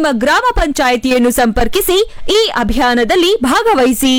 ನಿಮ್ಮ ಗ್ರಾಮ ಪಂಚಾಯಿತಿಯನ್ನು ಸಂಪರ್ಕಿಸಿ ಈ ಅಭಿಯಾನದಲ್ಲಿ ಭಾಗವಹಿಸಿ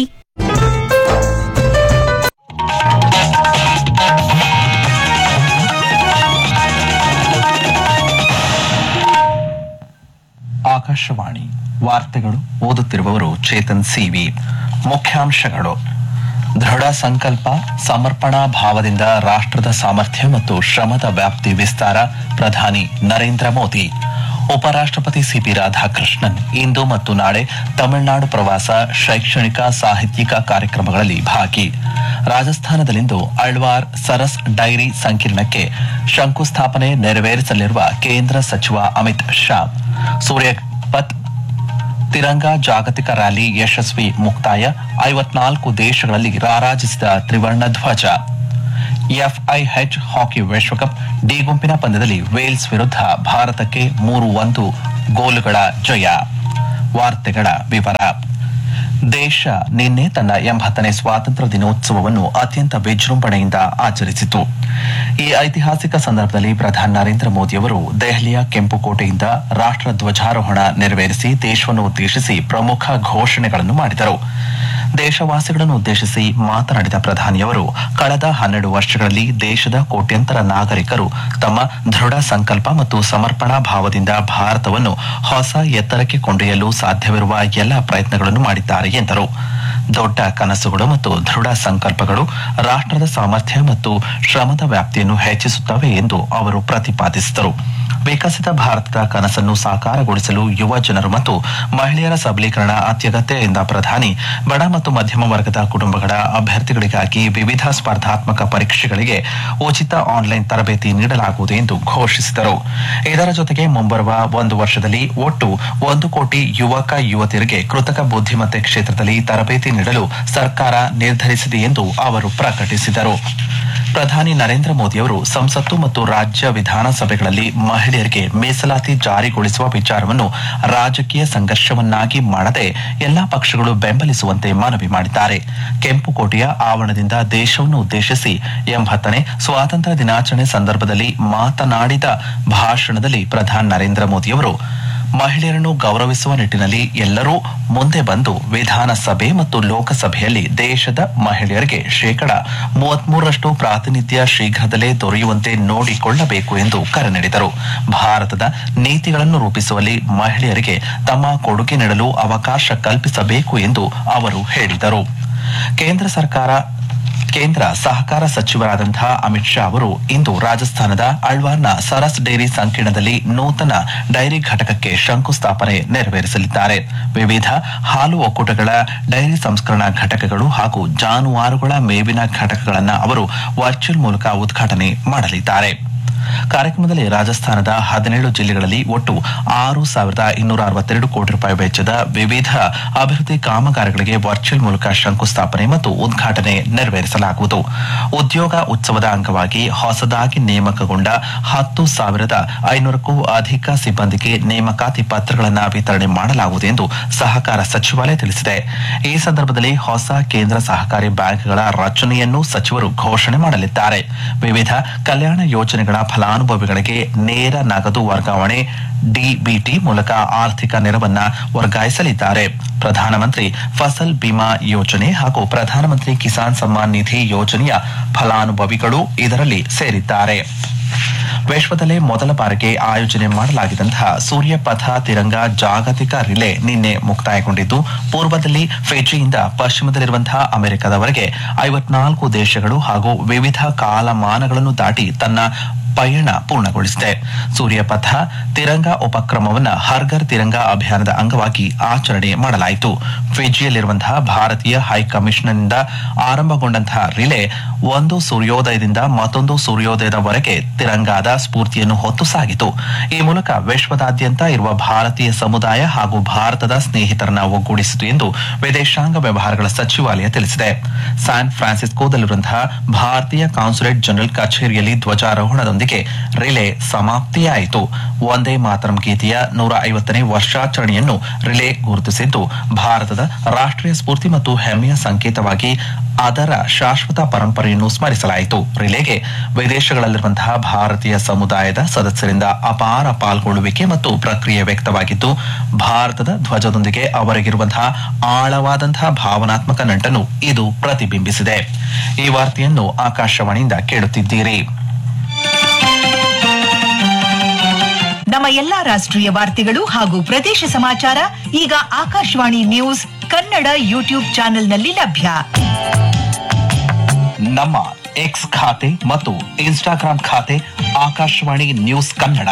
ಆಕಾಶವಾಣಿ ವಾರ್ತೆಗಳು ಓದುತ್ತಿರುವವರು ಚೇತನ್ ಸಿವಿ ಮುಖ್ಯಾಂಶಗಳು ದೃಢ ಸಂಕಲ್ಪ ಸಮರ್ಪಣಾ ಭಾವದಿಂದ ರಾಷ್ಟ್ರದ ಸಾಮರ್ಥ್ಯ ಮತ್ತು ಶ್ರಮದ ವ್ಯಾಪ್ತಿ ವಿಸ್ತಾರ ಪ್ರಧಾನಿ ನರೇಂದ್ರ ಮೋದಿ ಉಪರಾಷ್ಟ್ರಪತಿ ಸಿಪಿ ರಾಧಾಕೃಷ್ಣನ್ ಇಂದು ಮತ್ತು ನಾಳೆ ತಮಿಳುನಾಡು ಪ್ರವಾಸ ಶೈಕ್ಷಣಿಕ ಸಾಹಿತ್ಯಿಕ ಕಾರ್ಯಕ್ರಮಗಳಲ್ಲಿ ಭಾಗಿ ರಾಜಸ್ಥಾನದಲ್ಲಿಂದು ಅಳ್ವಾರ್ ಸರಸ್ ಡೈರಿ ಸಂಕೀರ್ಣಕ್ಕೆ ಶಂಕುಸ್ಥಾಪನೆ ನೆರವೇರಿಸಲಿರುವ ಕೇಂದ್ರ ಸಚಿವ ಅಮಿತ್ ಶಾ ಸೂರ್ಯಪತ್ ತಿರಂಗ ಜಾಗತಿಕ ರ್ಯಾಲಿ ಯಶಸ್ವಿ ಮುಕ್ತಾಯ ಐವತ್ನಾಲ್ಕು ದೇಶಗಳಲ್ಲಿ ರಾರಾಜಿಸಿದ ತ್ರಿವರ್ಣ ಧ್ವಜ ಎಫ್ಐಎಚ್ ಹಾಕಿ ವಿಶ್ವಕಪ್ ಡಿ ಗುಂಪಿನ ಪಂದ್ಯದಲ್ಲಿ ವೇಲ್ಸ್ ವಿರುದ್ಧ ಭಾರತಕ್ಕೆ ಮೂರು ಒಂದು ಗೋಲುಗಳ ಜಯ ವಾರ್ತೆಗಳ ವಿವರ ದೇಶ ನಿನ್ನೆ ತನ್ನ ಎಂಬತ್ತನೇ ಸ್ವಾತಂತ್ರ್ಯ ದಿನೋತ್ಸವವನ್ನು ಅತ್ಯಂತ ವಿಜೃಂಭಣೆಯಿಂದ ಆಚರಿಸಿತು ಈ ಐತಿಹಾಸಿಕ ಸಂದರ್ಭದಲ್ಲಿ ಪ್ರಧಾನಿ ನರೇಂದ್ರ ಮೋದಿಯವರು ದೆಹಲಿಯ ಕೆಂಪುಕೋಟೆಯಿಂದ ರಾಷ್ಟ್ರ ಧ್ವಜಾರೋಹಣ ನೆರವೇರಿಸಿ ದೇಶವನ್ನು ಉದ್ದೇಶಿಸಿ ಪ್ರಮುಖ ಘೋಷಣೆಗಳನ್ನು ಮಾಡಿದರು ದೇಶವಾಸಿಗಳನ್ನು ಉದ್ದೇಶಿಸಿ ಮಾತನಾಡಿದ ಪ್ರಧಾನಿಯವರು ಕಳೆದ ಹನ್ನೆರಡು ವರ್ಷಗಳಲ್ಲಿ ದೇಶದ ಕೋಟ್ಯಂತರ ನಾಗರಿಕರು ತಮ್ಮ ದೃಢ ಸಂಕಲ್ಪ ಮತ್ತು ಸಮರ್ಪಣಾ ಭಾವದಿಂದ ಭಾರತವನ್ನು ಹೊಸ ಎತ್ತರಕ್ಕೆ ಕೊಂಡೊಯ್ಯಲು ಸಾಧ್ಯವಿರುವ ಎಲ್ಲ ಪ್ರಯತ್ನಗಳನ್ನು ಮಾಡಿದ್ದಾರೆ ಎಂದರು ದೊಡ್ಡ ಕನಸುಗಳು ಮತ್ತು ದೃಢ ಸಂಕಲ್ಪಗಳು ರಾಷ್ಟ್ರದ ಸಾಮರ್ಥ್ಯ ಮತ್ತು ಶ್ರಮದ ವ್ಯಾಪ್ತಿಯನ್ನು ಹೆಚ್ಚಿಸುತ್ತವೆ ಎಂದು ಅವರು ಪ್ರತಿಪಾದಿಸಿದರು ವಿಕಸಿತ ಭಾರತದ ಕನಸನ್ನು ಸಾಕಾರಗೊಳಿಸಲು ಯುವ ಜನರು ಮತ್ತು ಮಹಿಳೆಯರ ಸಬಲೀಕರಣ ಅತ್ಯಗತ್ಯ ಎಂದ ಪ್ರಧಾನಿ ಬಡ ಮತ್ತು ಮಧ್ಯಮ ವರ್ಗದ ಕುಟುಂಬಗಳ ಅಭ್ಯರ್ಥಿಗಳಿಗಾಗಿ ವಿವಿಧ ಸ್ಪರ್ಧಾತ್ಮಕ ಪರೀಕ್ಷೆಗಳಿಗೆ ಉಚಿತ ಆನ್ಲೈನ್ ತರಬೇತಿ ನೀಡಲಾಗುವುದು ಎಂದು ಘೋಷಿಸಿದರು ಇದರ ಜೊತೆಗೆ ಮುಂಬರುವ ಒಂದು ವರ್ಷದಲ್ಲಿ ಒಟ್ಟು ಒಂದು ಕೋಟಿ ಯುವಕ ಯುವತಿಯರಿಗೆ ಕೃತಕ ಬುದ್ಧಿಮತ್ತೆ ಕ್ಷೇತ್ರದಲ್ಲಿ ತರಬೇತಿ ನೀಡಲು ಸರ್ಕಾರ ನಿರ್ಧರಿಸಿದೆ ಎಂದು ಅವರು ಪ್ರಕಟಿಸಿದರು ಪ್ರಧಾನಿ ನರೇಂದ್ರ ಮೋದಿಯವರು ಸಂಸತ್ತು ಮತ್ತು ರಾಜ್ಯ ವಿಧಾನಸಭೆಗಳಲ್ಲಿ ಮಹಿಳೆಯರಿಗೆ ಮೀಸಲಾತಿ ಜಾರಿಗೊಳಿಸುವ ವಿಚಾರವನ್ನು ರಾಜಕೀಯ ಸಂಘರ್ಷವನ್ನಾಗಿ ಮಾಡದೆ ಎಲ್ಲಾ ಪಕ್ಷಗಳು ಬೆಂಬಲಿಸುವಂತೆ ಮನವಿ ಮಾಡಿದ್ದಾರೆ ಕೆಂಪುಕೋಟೆಯ ಆವರಣದಿಂದ ದೇಶವನ್ನು ಉದ್ದೇಶಿಸಿ ಎಂಬತ್ತನೇ ಸ್ವಾತಂತ್ರ್ಯ ದಿನಾಚರಣೆ ಸಂದರ್ಭದಲ್ಲಿ ಮಾತನಾಡಿದ ಭಾಷಣದಲ್ಲಿ ಪ್ರಧಾನಿ ನರೇಂದ್ರ ಮೋದಿಯವರು ಮಹಿಳೆಯರನ್ನು ಗೌರವಿಸುವ ನಿಟ್ಟಿನಲ್ಲಿ ಎಲ್ಲರೂ ಮುಂದೆ ಬಂದು ವಿಧಾನಸಭೆ ಮತ್ತು ಲೋಕಸಭೆಯಲ್ಲಿ ದೇಶದ ಮಹಿಳೆಯರಿಗೆ ಶೇಕಡ ಮೂವತ್ಮೂರರಷ್ಟು ಪ್ರಾತಿನಿಧ್ಯ ಶೀಘ್ರದಲ್ಲೇ ದೊರೆಯುವಂತೆ ನೋಡಿಕೊಳ್ಳಬೇಕು ಎಂದು ಕರೆ ನೀಡಿದರು ಭಾರತದ ನೀತಿಗಳನ್ನು ರೂಪಿಸುವಲ್ಲಿ ಮಹಿಳೆಯರಿಗೆ ತಮ್ಮ ಕೊಡುಗೆ ನೀಡಲು ಅವಕಾಶ ಕಲ್ಪಿಸಬೇಕು ಎಂದು ಅವರು ಹೇಳಿದರು ಕೇಂದ್ರ ಸರ್ಕಾರ ಕೇಂದ್ರ ಸಹಕಾರ ಸಚಿವರಾದಂತಹ ಅಮಿತ್ ಶಾ ಅವರು ಇಂದು ರಾಜಸ್ಥಾನದ ಅಳ್ವಾರ್ನ ಸರಸ್ ಡೈರಿ ಸಂಕೀರ್ಣದಲ್ಲಿ ನೂತನ ಡೈರಿ ಘಟಕಕ್ಕೆ ಶಂಕುಸ್ಥಾಪನೆ ನೆರವೇರಿಸಲಿದ್ದಾರೆ ವಿವಿಧ ಹಾಲು ಒಕ್ಕೂಟಗಳ ಡೈರಿ ಸಂಸ್ಕರಣಾ ಘಟಕಗಳು ಹಾಗೂ ಜಾನುವಾರುಗಳ ಮೇವಿನ ಘಟಕಗಳನ್ನು ಅವರು ವರ್ಚುವಲ್ ಮೂಲಕ ಉದ್ಘಾಟನೆ ಮಾಡಲಿದ್ದಾರೆ ಕಾರ್ಯಕ್ರಮದಲ್ಲಿ ರಾಜಸ್ಥಾನದ ಹದಿನೇಳು ಜಿಲ್ಲೆಗಳಲ್ಲಿ ಒಟ್ಟು ಆರು ಸಾವಿರದ ಇನ್ನೂರ ಅರವತ್ತೆರಡು ಕೋಟಿ ರೂಪಾಯಿ ವೆಚ್ಚದ ವಿವಿಧ ಅಭಿವೃದ್ಧಿ ಕಾಮಗಾರಿಗಳಿಗೆ ವರ್ಚುವಲ್ ಮೂಲಕ ಶಂಕುಸ್ಥಾಪನೆ ಮತ್ತು ಉದ್ಘಾಟನೆ ನೆರವೇರಿಸಲಾಗುವುದು ಉದ್ಯೋಗ ಉತ್ಸವದ ಅಂಗವಾಗಿ ಹೊಸದಾಗಿ ನೇಮಕಗೊಂಡ ಹತ್ತು ಸಾವಿರದ ಐನೂರಕ್ಕೂ ಅಧಿಕ ಸಿಬ್ಬಂದಿಗೆ ನೇಮಕಾತಿ ಪತ್ರಗಳನ್ನು ವಿತರಣೆ ಮಾಡಲಾಗುವುದು ಎಂದು ಸಹಕಾರ ಸಚಿವಾಲಯ ತಿಳಿಸಿದೆ ಈ ಸಂದರ್ಭದಲ್ಲಿ ಹೊಸ ಕೇಂದ್ರ ಸಹಕಾರಿ ಬ್ಯಾಂಕ್ಗಳ ರಚನೆಯನ್ನು ಸಚಿವರು ಘೋಷಣೆ ಮಾಡಲಿದ್ದಾರೆ ವಿವಿಧ ಕಲ್ಯಾಣ ಯೋಜನೆಗಳ ಫಲಾನುಭವಿಗಳಿಗೆ ನೇರ ನಗದು ವರ್ಗಾವಣೆ ಡಿಬಿಟಿ ಮೂಲಕ ಆರ್ಥಿಕ ನೆರವನ್ನ ವರ್ಗಾಯಿಸಲಿದ್ದಾರೆ ಪ್ರಧಾನಮಂತ್ರಿ ಫಸಲ್ ಬಿಮಾ ಯೋಜನೆ ಹಾಗೂ ಪ್ರಧಾನಮಂತ್ರಿ ಕಿಸಾನ್ ಸಮ್ಮಾನ್ ನಿಧಿ ಯೋಜನೆಯ ಫಲಾನುಭವಿಗಳು ಇದರಲ್ಲಿ ಸೇರಿದ್ದಾರೆ ವಿಶ್ವದಲ್ಲೇ ಮೊದಲ ಬಾರಿಗೆ ಆಯೋಜನೆ ಮಾಡಲಾಗಿದ್ದಂತಹ ಸೂರ್ಯಪಥ ತಿರಂಗ ಜಾಗತಿಕ ರಿಲೇ ನಿನ್ನೆ ಮುಕ್ತಾಯಗೊಂಡಿದ್ದು ಪೂರ್ವದಲ್ಲಿ ಫಿಜಿಯಿಂದ ಪಶ್ಚಿಮದಲ್ಲಿರುವಂತಹ ಅಮೆರಿಕದವರೆಗೆ ಐವತ್ನಾಲ್ಕು ದೇಶಗಳು ಹಾಗೂ ವಿವಿಧ ಕಾಲಮಾನಗಳನ್ನು ದಾಟಿ ತನ್ನ ಪಯಣ ಪೂರ್ಣಗೊಳಿಸಿದೆ ಸೂರ್ಯಪಥ ತಿರಂಗ ಉಪಕ್ರಮವನ್ನು ಹರ್ಗರ್ ತಿರಂಗ ಅಭಿಯಾನದ ಅಂಗವಾಗಿ ಆಚರಣೆ ಮಾಡಲಾಯಿತು ಫಿಜಿಯಲ್ಲಿರುವಂತಹ ಭಾರತೀಯ ಹೈಕಮಿಷನ್ನಿಂದ ಆರಂಭಗೊಂಡಂತಹ ರಿಲೇ ಒಂದು ಸೂರ್ಯೋದಯದಿಂದ ಮತ್ತೊಂದು ಸೂರ್ಯೋದಯದವರೆಗೆ ತಿರಂಗಾದ ಸ್ಫೂರ್ತಿಯನ್ನು ಹೊತ್ತು ಸಾಗಿತು ಈ ಮೂಲಕ ವಿಶ್ವದಾದ್ಯಂತ ಇರುವ ಭಾರತೀಯ ಸಮುದಾಯ ಹಾಗೂ ಭಾರತದ ಸ್ನೇಹಿತರನ್ನ ಒಗ್ಗೂಡಿಸಿತು ಎಂದು ವಿದೇಶಾಂಗ ವ್ಯವಹಾರಗಳ ಸಚಿವಾಲಯ ತಿಳಿಸಿದೆ ಸ್ಯಾನ್ ಫ್ರಾನ್ಸಿಸ್ಕೋದಲ್ಲಿರುವಂತಹ ಭಾರತೀಯ ಕಾನ್ಸುಲೇಟ್ ಜನರಲ್ ಕಚೇರಿಯಲ್ಲಿ ಧ್ವಜಾರೋಹಣದೊಂದಿಗೆ ಧ್ವಜದೊಂದಿಗೆ ರಿಲೇ ಸಮಾಪ್ತಿಯಾಯಿತು ಒಂದೇ ಮಾತರಂ ಗೀತೆಯ ನೂರ ಐವತ್ತನೇ ವರ್ಷಾಚರಣೆಯನ್ನು ರಿಲೇ ಗುರುತಿಸಿದ್ದು ಭಾರತದ ರಾಷ್ಟ್ರೀಯ ಸ್ಫೂರ್ತಿ ಮತ್ತು ಹೆಮ್ಮೆಯ ಸಂಕೇತವಾಗಿ ಅದರ ಶಾಶ್ವತ ಪರಂಪರೆಯನ್ನು ಸ್ಮರಿಸಲಾಯಿತು ರಿಲೇಗೆ ವಿದೇಶಗಳಲ್ಲಿರುವಂತಹ ಭಾರತೀಯ ಸಮುದಾಯದ ಸದಸ್ಯರಿಂದ ಅಪಾರ ಪಾಲ್ಗೊಳ್ಳುವಿಕೆ ಮತ್ತು ಪ್ರಕ್ರಿಯೆ ವ್ಯಕ್ತವಾಗಿದ್ದು ಭಾರತದ ಧ್ವಜದೊಂದಿಗೆ ಅವರಿಗಿರುವಂತಹ ಆಳವಾದಂತಹ ಭಾವನಾತ್ಮಕ ನಂಟನ್ನು ಇದು ಪ್ರತಿಬಿಂಬಿಸಿದೆ ಈ ವಾರ್ತೆಯನ್ನು ಆಕಾಶವಾಣಿಯಿಂದ ಕೇಳುತ್ತಿದ್ದೀರಿ ನಮ್ಮ ಎಲ್ಲಾ ರಾಷ್ಟ್ರೀಯ ವಾರ್ತೆಗಳು ಹಾಗೂ ಪ್ರದೇಶ ಸಮಾಚಾರ ಈಗ ಆಕಾಶವಾಣಿ ನ್ಯೂಸ್ ಕನ್ನಡ ಯೂಟ್ಯೂಬ್ ಚಾನೆಲ್ನಲ್ಲಿ ಲಭ್ಯ ನಮ್ಮ ಎಕ್ಸ್ ಖಾತೆ ಮತ್ತು ಇನ್ಸ್ಟಾಗ್ರಾಂ ಖಾತೆ ಆಕಾಶವಾಣಿ ನ್ಯೂಸ್ ಕನ್ನಡ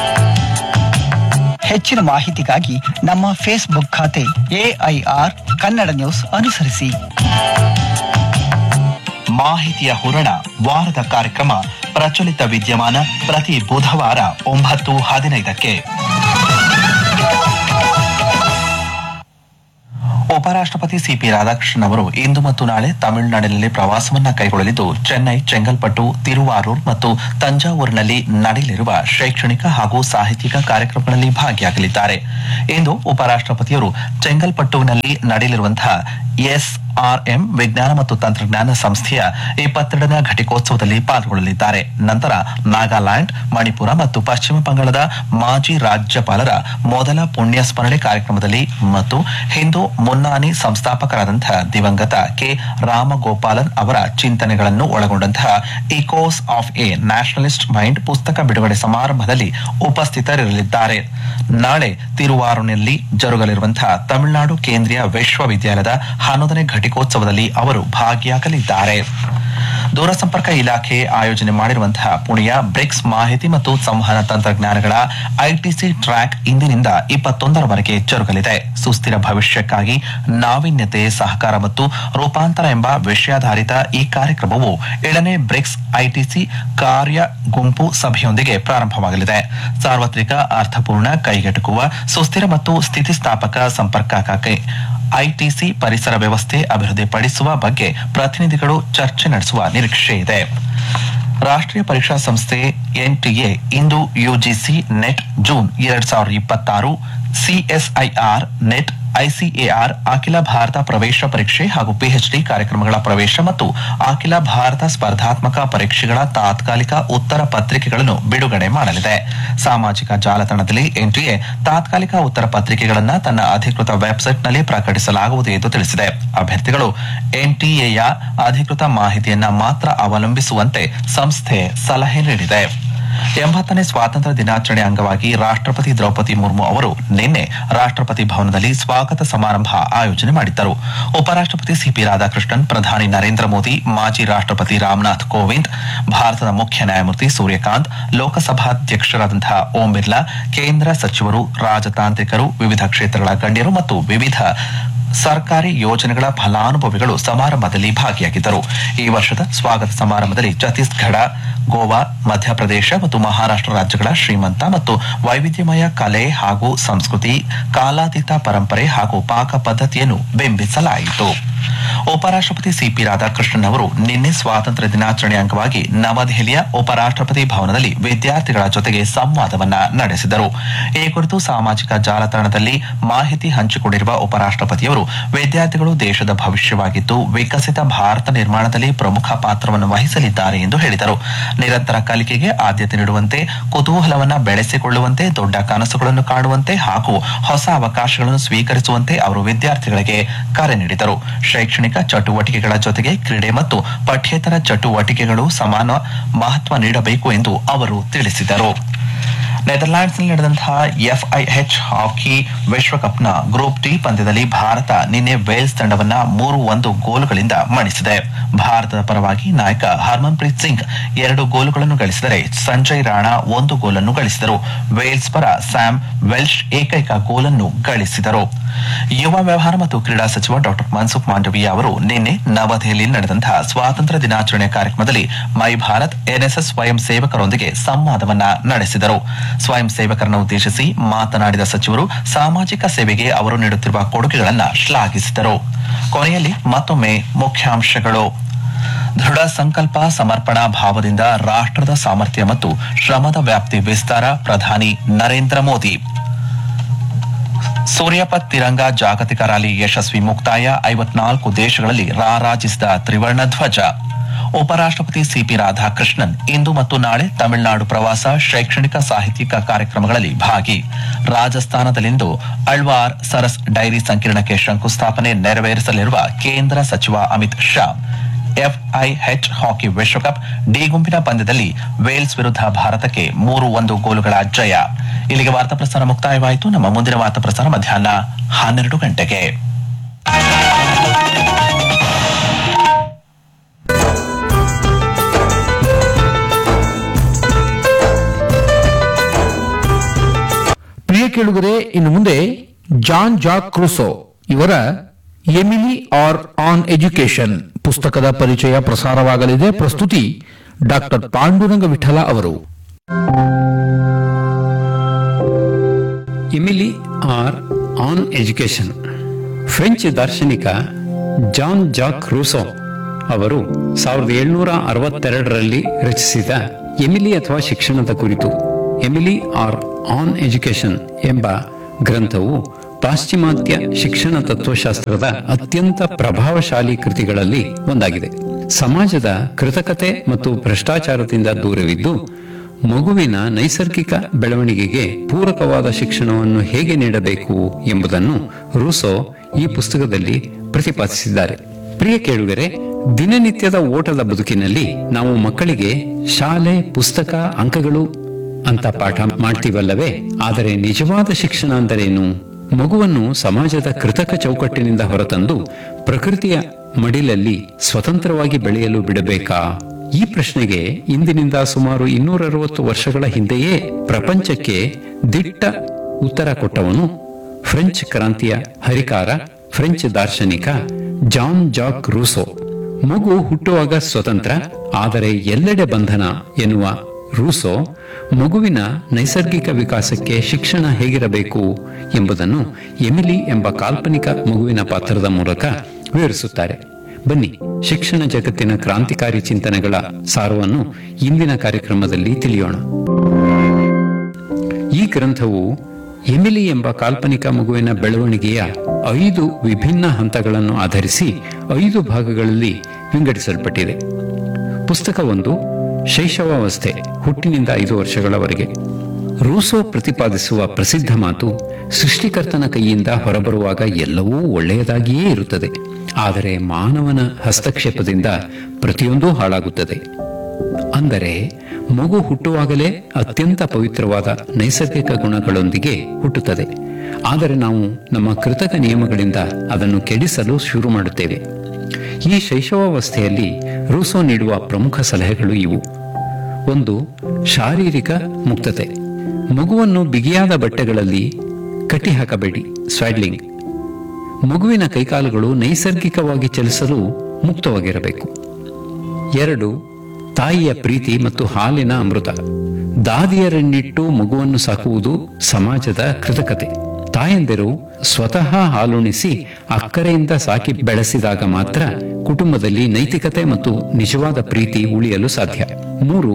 ಹೆಚ್ಚಿನ ಮಾಹಿತಿಗಾಗಿ ನಮ್ಮ ಫೇಸ್ಬುಕ್ ಖಾತೆ ಎಐಆರ್ ಕನ್ನಡ ನ್ಯೂಸ್ ಅನುಸರಿಸಿ ಮಾಹಿತಿಯ ಹೂರಣ ವಾರದ ಕಾರ್ಯಕ್ರಮ ಪ್ರಚಲಿತ ವಿದ್ಯಮಾನ ಪ್ರತಿ ಬುಧವಾರ ಒಂಬತ್ತು ಹದಿನೈದಕ್ಕೆ ಉಪರಾಷ್ಟ್ರಪತಿ ಸಿಪಿ ರಾಧಾಕೃಷ್ಣನ್ ಅವರು ಇಂದು ಮತ್ತು ನಾಳೆ ತಮಿಳುನಾಡಿನಲ್ಲಿ ಪ್ರವಾಸವನ್ನ ಕೈಗೊಳ್ಳಲಿದ್ದು ಚೆನ್ನೈ ಚೆಂಗಲ್ಪಟ್ಟು ತಿರುವಾರೂರ್ ಮತ್ತು ತಂಜಾವೂರಿನಲ್ಲಿ ನಡೆಯಲಿರುವ ಶೈಕ್ಷಣಿಕ ಹಾಗೂ ಸಾಹಿತ್ಯಿಕ ಕಾರ್ಯಕ್ರಮಗಳಲ್ಲಿ ಭಾಗಿಯಾಗಲಿದ್ದಾರೆ ಇಂದು ಉಪರಾಷ್ಟ್ರಪತಿಯವರು ಚೆಂಗಲ್ಪಟ್ಟುವಿನಲ್ಲಿ ನಡೆಯಲಿರುವಂತಹ ಎಸ್ಆರ್ಎಂ ವಿಜ್ಞಾನ ಮತ್ತು ತಂತ್ರಜ್ಞಾನ ಸಂಸ್ಥೆಯ ಇಪ್ಪತ್ತೆರಡನೇ ಘಟಿಕೋತ್ಸವದಲ್ಲಿ ಪಾಲ್ಗೊಳ್ಳಲಿದ್ದಾರೆ ನಂತರ ನಾಗಾಲ್ಯಾಂಡ್ ಮಣಿಪುರ ಮತ್ತು ಪಶ್ಚಿಮ ಬಂಗಾಳದ ಮಾಜಿ ರಾಜ್ಯಪಾಲರ ಮೊದಲ ಪುಣ್ಯ ಸ್ಮರಣೆ ಕಾರ್ಯಕ್ರಮದಲ್ಲಿ ಮತ್ತು ಹಿಂದೂ ಮುನ್ನಾನಿ ಸಂಸ್ಥಾಪಕರಾದಂತಹ ದಿವಂಗತ ಕೆ ರಾಮಗೋಪಾಲನ್ ಅವರ ಚಿಂತನೆಗಳನ್ನು ಒಳಗೊಂಡಂತಹ echoes of a nationalist mind ಪುಸ್ತಕ ಬಿಡುಗಡೆ ಸಮಾರಂಭದಲ್ಲಿ ಉಪಸ್ಥಿತರಿರಲಿದ್ದಾರೆ ನಾಳೆ ತಿರುವಾರೂರಿನಲ್ಲಿ ಜರುಗಲಿರುವಂತಹ ತಮಿಳುನಾಡು ಕೇಂದ್ರೀಯ ವಿಶ್ವವಿದ್ಯಾಲಯದ ಹನ್ನೊಂದನೇ ಘಟಿಕೋತ್ಸವದಲ್ಲಿ ಅವರು ಭಾಗಿಯಾಗಲಿದ್ದಾರೆ ದೂರಸಂಪರ್ಕ ಇಲಾಖೆ ಆಯೋಜನೆ ಮಾಡಿರುವಂತಹ ಪುಣೆಯ ಬ್ರಿಕ್ಸ್ ಮಾಹಿತಿ ಮತ್ತು ಸಂವಹನ ತಂತ್ರಜ್ಞಾನಗಳ ಐಟಿಸಿ ಟ್ರ್ಯಾಕ್ ಇಂದಿನಿಂದ ಇಪ್ಪತ್ತೊಂದರವರೆಗೆ ಜರುಗಲಿದೆ ಸುಸ್ಥಿರ ಭವಿಷ್ಯಕ್ಕಾಗಿ ನಾವೀನ್ಯತೆ ಸಹಕಾರ ಮತ್ತು ರೂಪಾಂತರ ಎಂಬ ವಿಷಯಾಧಾರಿತ ಈ ಕಾರ್ಯಕ್ರಮವು ಏಳನೇ ಬ್ರಿಕ್ಸ್ ಐಟಿಸಿ ಕಾರ್ಯ ಗುಂಪು ಸಭೆಯೊಂದಿಗೆ ಪ್ರಾರಂಭವಾಗಲಿದೆ ಸಾರ್ವತ್ರಿಕ ಅರ್ಥಪೂರ್ಣ ಕೈಗೆಟುಕುವ ಸುಸ್ಥಿರ ಮತ್ತು ಸ್ಥಿತಿಸ್ಥಾಪಕ ಸಂಪರ್ಕಕ್ಕಾಗಿ ಐಟಿಸಿ ಪರಿಸರ ವ್ಯವಸ್ಥೆ ಅಭಿವೃದ್ಧಿಪಡಿಸುವ ಬಗ್ಗೆ ಪ್ರತಿನಿಧಿಗಳು ಚರ್ಚೆ ನಡೆಸುವ ನಿರೀಕ್ಷೆ ಇದೆ ರಾಷ್ಟ್ರೀಯ ಪರೀಕ್ಷಾ ಸಂಸ್ಥೆ ಎನ್ಟಿಎ ಇಂದು ಯುಜಿಸಿ ನೆಟ್ ಜೂನ್ ಎರಡ್ ಸಾವಿರದ ಇಪ್ಪತ್ತಾರು ಸಿಎಸ್ಐಆರ್ ನೆಟ್ ಐಸಿಎಆರ್ ಅಖಿಲ ಭಾರತ ಪ್ರವೇಶ ಪರೀಕ್ಷೆ ಹಾಗೂ ಪಿಎಚ್ಡಿ ಕಾರ್ಯಕ್ರಮಗಳ ಪ್ರವೇಶ ಮತ್ತು ಅಖಿಲ ಭಾರತ ಸ್ಪರ್ಧಾತ್ಮಕ ಪರೀಕ್ಷೆಗಳ ತಾತ್ಕಾಲಿಕ ಉತ್ತರ ಪತ್ರಿಕೆಗಳನ್ನು ಬಿಡುಗಡೆ ಮಾಡಲಿದೆ ಸಾಮಾಜಿಕ ಜಾಲತಾಣದಲ್ಲಿ ಎನ್ಟಿಎ ತಾತ್ಕಾಲಿಕ ಉತ್ತರ ಪತ್ರಿಕೆಗಳನ್ನು ತನ್ನ ಅಧಿಕೃತ ವೆಬ್ಸೈಟ್ನಲ್ಲಿ ಪ್ರಕಟಿಸಲಾಗುವುದು ಎಂದು ತಿಳಿಸಿದೆ ಅಭ್ಯರ್ಥಿಗಳು ಎನ್ಟಿಎಯ ಅಧಿಕೃತ ಮಾಹಿತಿಯನ್ನ ಮಾತ್ರ ಅವಲಂಬಿಸುವಂತೆ ಸಂಸ್ಥೆ ಸಲಹೆ ನೀಡಿದೆ ಎಂಬತ್ತನೇ ಸ್ವಾತಂತ್ರ್ಯ ದಿನಾಚರಣೆ ಅಂಗವಾಗಿ ರಾಷ್ಟ್ರಪತಿ ದ್ರೌಪದಿ ಮುರ್ಮು ಅವರು ನಿನ್ನೆ ರಾಷ್ಟ್ರಪತಿ ಭವನದಲ್ಲಿ ಸ್ವಾಗತ ಸಮಾರಂಭ ಆಯೋಜನೆ ಮಾಡಿದ್ದರು ಉಪರಾಷ್ಟ್ರಪತಿ ಸಿಪಿ ರಾಧಾಕೃಷ್ಣನ್ ಪ್ರಧಾನಿ ನರೇಂದ್ರ ಮೋದಿ ಮಾಜಿ ರಾಷ್ಟ್ರಪತಿ ರಾಮನಾಥ್ ಕೋವಿಂದ್ ಭಾರತದ ಮುಖ್ಯ ನ್ಯಾಯಮೂರ್ತಿ ಸೂರ್ಯಕಾಂತ್ ಲೋಕಸಭಾಧ್ಯಕ್ಷರಾದಂತಹ ಓಂ ಬಿರ್ಲಾ ಕೇಂದ್ರ ಸಚಿವರು ರಾಜತಾಂತ್ರಿಕರು ವಿವಿಧ ಕ್ಷೇತ್ರಗಳ ಗಣ್ಯರು ಮತ್ತು ವಿವಿಧ ಸರ್ಕಾರಿ ಯೋಜನೆಗಳ ಫಲಾನುಭವಿಗಳು ಸಮಾರಂಭದಲ್ಲಿ ಭಾಗಿಯಾಗಿದ್ದರು ಈ ವರ್ಷದ ಸ್ವಾಗತ ಸಮಾರಂಭದಲ್ಲಿ ಛತ್ತೀಸ್ಗಢ ಗೋವಾ ಮಧ್ಯಪ್ರದೇಶ ಮತ್ತು ಮಹಾರಾಷ್ಟ್ರ ರಾಜ್ಯಗಳ ಶ್ರೀಮಂತ ಮತ್ತು ವೈವಿಧ್ಯಮಯ ಕಲೆ ಹಾಗೂ ಸಂಸ್ಕೃತಿ ಕಾಲಾತೀತ ಪರಂಪರೆ ಹಾಗೂ ಪಾಕ ಪದ್ಧತಿಯನ್ನು ಬಿಂಬಿಸಲಾಯಿತು ಉಪರಾಷ್ಟ್ರಪತಿ ಸಿಪಿ ರಾಧಾಕೃಷ್ಣನ್ ಅವರು ನಿನ್ನೆ ಸ್ವಾತಂತ್ರ್ಯ ದಿನಾಚರಣೆ ಅಂಗವಾಗಿ ನವದೆಹಲಿಯ ಉಪರಾಷ್ಟ್ರಪತಿ ಭವನದಲ್ಲಿ ವಿದ್ಯಾರ್ಥಿಗಳ ಜೊತೆಗೆ ಸಂವಾದವನ್ನ ನಡೆಸಿದರು ಈ ಕುರಿತು ಸಾಮಾಜಿಕ ಜಾಲತಾಣದಲ್ಲಿ ಮಾಹಿತಿ ಹಂಚಿಕೊಂಡಿರುವ ಉಪರಾಷ್ಟ್ರಪತಿಯವರು ವಿದ್ಯಾರ್ಥಿಗಳು ದೇಶದ ಭವಿಷ್ಯವಾಗಿದ್ದು ವಿಕಸಿತ ಭಾರತ ನಿರ್ಮಾಣದಲ್ಲಿ ಪ್ರಮುಖ ಪಾತ್ರವನ್ನು ವಹಿಸಲಿದ್ದಾರೆ ಎಂದು ಹೇಳಿದರು ನಿರಂತರ ಕಲಿಕೆಗೆ ಆದ್ಯತೆ ನೀಡುವಂತೆ ಕುತೂಹಲವನ್ನ ಬೆಳೆಸಿಕೊಳ್ಳುವಂತೆ ದೊಡ್ಡ ಕನಸುಗಳನ್ನು ಕಾಣುವಂತೆ ಹಾಗೂ ಹೊಸ ಅವಕಾಶಗಳನ್ನು ಸ್ವೀಕರಿಸುವಂತೆ ಅವರು ವಿದ್ಯಾರ್ಥಿಗಳಿಗೆ ಕರೆ ನೀಡಿದರು ಶೈಕ್ಷಣಿಕ ಚಟುವಟಿಕೆಗಳ ಜೊತೆಗೆ ಕ್ರೀಡೆ ಮತ್ತು ಪಠ್ಯೇತರ ಚಟುವಟಿಕೆಗಳು ಸಮಾನ ಮಹತ್ವ ನೀಡಬೇಕು ಎಂದು ಅವರು ತಿಳಿಸಿದರು ನೆದರ್ಲ್ಯಾಂಡ್ಸ್ನಲ್ಲಿ ನಡೆದಂತಹ ಎಫ್ಐಎಚ್ ಹಾಕಿ ವಿಶ್ವಕಪ್ನ ಗ್ರೂಪ್ ಡಿ ಪಂದ್ಯದಲ್ಲಿ ಭಾರತ ನಿನ್ನೆ ವೇಲ್ಸ್ ತಂಡವನ್ನ ಮೂರು ಒಂದು ಗೋಲುಗಳಿಂದ ಮಣಿಸಿದೆ ಭಾರತದ ಪರವಾಗಿ ನಾಯಕ ಹರ್ಮನ್ಪ್ರೀತ್ ಸಿಂಗ್ ಎರಡು ಗೋಲುಗಳನ್ನು ಗಳಿಸಿದರೆ ಸಂಜಯ್ ರಾಣಾ ಒಂದು ಗೋಲನ್ನು ಗಳಿಸಿದರು ವೇಲ್ಸ್ ಪರ ಸ್ಯಾಮ್ ವೆಲ್ಶ್ ಏಕೈಕ ಗೋಲನ್ನು ಗಳಿಸಿದರು ಯುವ ವ್ಯವಹಾರ ಮತ್ತು ಕ್ರೀಡಾ ಸಚಿವ ಡಾಕ್ಟರ್ ಮನ್ಸುಖ್ ಮಾಂಡವೀಯ ಅವರು ನಿನ್ನೆ ನವದೆಹಲಿಯಲ್ಲಿ ನಡೆದಂತಹ ಸ್ವಾತಂತ್ರ್ಯ ದಿನಾಚರಣೆ ಕಾರ್ಯಕ್ರಮದಲ್ಲಿ ಮೈ ಭಾರತ್ ಎನ್ಎಸ್ಎಸ್ ಸ್ವಯಂ ಸೇವಕರೊಂದಿಗೆ ಸಂವಾದವನ್ನ ನಡೆಸಿದರು ಸ್ವಯಂ ಸೇವಕರನ್ನು ಉದ್ದೇಶಿಸಿ ಮಾತನಾಡಿದ ಸಚಿವರು ಸಾಮಾಜಿಕ ಸೇವೆಗೆ ಅವರು ನೀಡುತ್ತಿರುವ ಕೊಡುಗೆಗಳನ್ನು ಶ್ಲಾಘಿಸಿದರು ಕೊನೆಯಲ್ಲಿ ಮತ್ತೊಮ್ಮೆ ಮುಖ್ಯಾಂಶಗಳು ದೃಢ ಸಂಕಲ್ಪ ಸಮರ್ಪಣಾ ಭಾವದಿಂದ ರಾಷ್ಟ್ರದ ಸಾಮರ್ಥ್ಯ ಮತ್ತು ಶ್ರಮದ ವ್ಯಾಪ್ತಿ ವಿಸ್ತಾರ ಪ್ರಧಾನಿ ನರೇಂದ್ರ ಮೋದಿ ಸೂರ್ಯಪತ್ ತಿರಂಗ ಜಾಗತಿಕ ರ್ಯಾಲಿ ಯಶಸ್ವಿ ಮುಕ್ತಾಯ ಐವತ್ನಾಲ್ಕು ದೇಶಗಳಲ್ಲಿ ರಾರಾಜಿಸಿದ ತ್ರಿವರ್ಣ ಧ್ವಜ ಉಪರಾಷ್ಟ್ರಪತಿ ಸಿಪಿ ರಾಧಾಕೃಷ್ಣನ್ ಇಂದು ಮತ್ತು ನಾಳೆ ತಮಿಳುನಾಡು ಪ್ರವಾಸ ಶೈಕ್ಷಣಿಕ ಸಾಹಿತ್ಯಿಕ ಕಾರ್ಯಕ್ರಮಗಳಲ್ಲಿ ಭಾಗಿ ರಾಜಸ್ಥಾನದಲ್ಲಿಂದು ಅಳ್ವಾರ್ ಸರಸ್ ಡೈರಿ ಸಂಕಿರಣಕ್ಕೆ ಶಂಕುಸ್ಥಾಪನೆ ನೆರವೇರಿಸಲಿರುವ ಕೇಂದ್ರ ಸಚಿವ ಅಮಿತ್ ಶಾ ಎಫ್ಐಎಚ್ ಹಾಕಿ ವಿಶ್ವಕಪ್ ಡಿ ಗುಂಪಿನ ಪಂದ್ಯದಲ್ಲಿ ವೇಲ್ಸ್ ವಿರುದ್ಧ ಭಾರತಕ್ಕೆ ಮೂರು ಒಂದು ಗೋಲುಗಳ ಜಯ ಇಲ್ಲಿಗೆ ವಾರ್ತಾ ಪ್ರಸಾರ ಮುಕ್ತಾಯವಾಯಿತು ನಮ್ಮ ಮುಂದಿನ ವಾರ್ತಾ ಪ್ರಸಾರ ಮಧ್ಯಾಹ್ನ ಹನ್ನೆರಡು ಗಂಟೆಗೆ ಪ್ರಿಯ ಕೇಳುಗರೆ ಇನ್ನು ಮುಂದೆ ಜಾನ್ ಜಾಕ್ ಕ್ರೂಸೋ ಇವರ ಎಮಿಲಿ ಆರ್ ಆನ್ ಎಜುಕೇಶನ್ ಪುಸ್ತಕದ ಪರಿಚಯ ಪ್ರಸಾರವಾಗಲಿದೆ ಪ್ರಸ್ತುತಿ ಡಾಕ್ಟರ್ ಪಾಂಡುರಂಗ ವಿಠಲ ಅವರು Emile or on education French ದಾರ್ಶನಿಕ ಜಾನ್ ಜಾಕ್ ರೂಸೋ ಅವರು ಸಾವಿರದ ಏಳ್ನೂರ ಅರವತ್ತೆರಡರಲ್ಲಿ ರಚಿಸಿದ ಎಮಿಲಿ ಅಥವಾ ಶಿಕ್ಷಣದ ಕುರಿತು ಎಮಿಲಿ ಆರ್ ಆನ್ ಎಜುಕೇಶನ್ ಎಂಬ ಗ್ರಂಥವು ಪಾಶ್ಚಿಮಾತ್ಯ ಶಿಕ್ಷಣ ತತ್ವಶಾಸ್ತ್ರದ ಅತ್ಯಂತ ಪ್ರಭಾವಶಾಲಿ ಕೃತಿಗಳಲ್ಲಿ ಒಂದಾಗಿದೆ ಸಮಾಜದ ಕೃತಕತೆ ಮತ್ತು ಭ್ರಷ್ಟಾಚಾರದಿಂದ ದೂರವಿದ್ದು ಮಗುವಿನ ನೈಸರ್ಗಿಕ ಬೆಳವಣಿಗೆಗೆ ಪೂರಕವಾದ ಶಿಕ್ಷಣವನ್ನು ಹೇಗೆ ನೀಡಬೇಕು ಎಂಬುದನ್ನು ರೂಸೋ ಈ ಪುಸ್ತಕದಲ್ಲಿ ಪ್ರತಿಪಾದಿಸಿದ್ದಾರೆ ಪ್ರಿಯ ಕೇಳುಗರೆ ದಿನನಿತ್ಯದ ಓಟದ ಬದುಕಿನಲ್ಲಿ ನಾವು ಮಕ್ಕಳಿಗೆ ಶಾಲೆ ಪುಸ್ತಕ ಅಂಕಗಳು ಅಂತ ಪಾಠ ಮಾಡ್ತೀವಲ್ಲವೇ ಆದರೆ ನಿಜವಾದ ಶಿಕ್ಷಣ ಅಂದರೇನು ಮಗುವನ್ನು ಸಮಾಜದ ಕೃತಕ ಚೌಕಟ್ಟಿನಿಂದ ಹೊರತಂದು ಪ್ರಕೃತಿಯ ಮಡಿಲಲ್ಲಿ ಸ್ವತಂತ್ರವಾಗಿ ಬೆಳೆಯಲು ಬಿಡಬೇಕಾ ಈ ಪ್ರಶ್ನೆಗೆ ಇಂದಿನಿಂದ ಸುಮಾರು ಇನ್ನೂರ ಅರವತ್ತು ವರ್ಷಗಳ ಹಿಂದೆಯೇ ಪ್ರಪಂಚಕ್ಕೆ ದಿಟ್ಟ ಉತ್ತರ ಕೊಟ್ಟವನು ಫ್ರೆಂಚ್ ಕ್ರಾಂತಿಯ ಹರಿಕಾರ ಫ್ರೆಂಚ್ ದಾರ್ಶನಿಕ ಜಾನ್ ಜಾಕ್ ರೂಸೋ ಮಗು ಹುಟ್ಟುವಾಗ ಸ್ವತಂತ್ರ ಆದರೆ ಎಲ್ಲೆಡೆ ಬಂಧನ ಎನ್ನುವ ರೂಸೋ ಮಗುವಿನ ನೈಸರ್ಗಿಕ ವಿಕಾಸಕ್ಕೆ ಶಿಕ್ಷಣ ಹೇಗಿರಬೇಕು ಎಂಬುದನ್ನು ಎಮಿಲಿ ಎಂಬ ಕಾಲ್ಪನಿಕ ಮಗುವಿನ ಪಾತ್ರದ ಮೂಲಕ ವಿವರಿಸುತ್ತಾರೆ ಬನ್ನಿ ಶಿಕ್ಷಣ ಜಗತ್ತಿನ ಕ್ರಾಂತಿಕಾರಿ ಚಿಂತನೆಗಳ ಸಾರವನ್ನು ಇಂದಿನ ಕಾರ್ಯಕ್ರಮದಲ್ಲಿ ತಿಳಿಯೋಣ ಈ ಗ್ರಂಥವು ಎಮಿಲಿ ಎಂಬ ಕಾಲ್ಪನಿಕ ಮಗುವಿನ ಬೆಳವಣಿಗೆಯ ಐದು ವಿಭಿನ್ನ ಹಂತಗಳನ್ನು ಆಧರಿಸಿ ಐದು ಭಾಗಗಳಲ್ಲಿ ವಿಂಗಡಿಸಲ್ಪಟ್ಟಿದೆ ಪುಸ್ತಕ ಒಂದು ಶೈಶವಾವಸ್ಥೆ ಹುಟ್ಟಿನಿಂದ ಐದು ವರ್ಷಗಳವರೆಗೆ ರೂಸೋ ಪ್ರತಿಪಾದಿಸುವ ಪ್ರಸಿದ್ಧ ಮಾತು ಸೃಷ್ಟಿಕರ್ತನ ಕೈಯಿಂದ ಹೊರಬರುವಾಗ ಎಲ್ಲವೂ ಒಳ್ಳೆಯದಾಗಿಯೇ ಇರುತ್ತದೆ ಆದರೆ ಮಾನವನ ಹಸ್ತಕ್ಷೇಪದಿಂದ ಪ್ರತಿಯೊಂದೂ ಹಾಳಾಗುತ್ತದೆ ಅಂದರೆ ಮಗು ಹುಟ್ಟುವಾಗಲೇ ಅತ್ಯಂತ ಪವಿತ್ರವಾದ ನೈಸರ್ಗಿಕ ಗುಣಗಳೊಂದಿಗೆ ಹುಟ್ಟುತ್ತದೆ ಆದರೆ ನಾವು ನಮ್ಮ ಕೃತಕ ನಿಯಮಗಳಿಂದ ಅದನ್ನು ಕೆಡಿಸಲು ಶುರು ಮಾಡುತ್ತೇವೆ ಈ ಶೈಶವಾವಸ್ಥೆಯಲ್ಲಿ ರೂಸೋ ನೀಡುವ ಪ್ರಮುಖ ಸಲಹೆಗಳು ಇವು ಒಂದು ಶಾರೀರಿಕ ಮುಕ್ತತೆ ಮಗುವನ್ನು ಬಿಗಿಯಾದ ಬಟ್ಟೆಗಳಲ್ಲಿ ಕಟ್ಟಿ ಹಾಕಬೇಡಿ ಸ್ವಾಡ್ಲಿಂಗ್ ಮಗುವಿನ ಕೈಕಾಲುಗಳು ನೈಸರ್ಗಿಕವಾಗಿ ಚಲಿಸಲು ಮುಕ್ತವಾಗಿರಬೇಕು ಎರಡು ತಾಯಿಯ ಪ್ರೀತಿ ಮತ್ತು ಹಾಲಿನ ಅಮೃತ ದಾದಿಯರನ್ನಿಟ್ಟು ಮಗುವನ್ನು ಸಾಕುವುದು ಸಮಾಜದ ಕೃತಕತೆ ತಾಯಂದಿರು ಸ್ವತಃ ಹಾಲುಣಿಸಿ ಅಕ್ಕರೆಯಿಂದ ಸಾಕಿ ಬೆಳೆಸಿದಾಗ ಮಾತ್ರ ಕುಟುಂಬದಲ್ಲಿ ನೈತಿಕತೆ ಮತ್ತು ನಿಜವಾದ ಪ್ರೀತಿ ಉಳಿಯಲು ಸಾಧ್ಯ ಮೂರು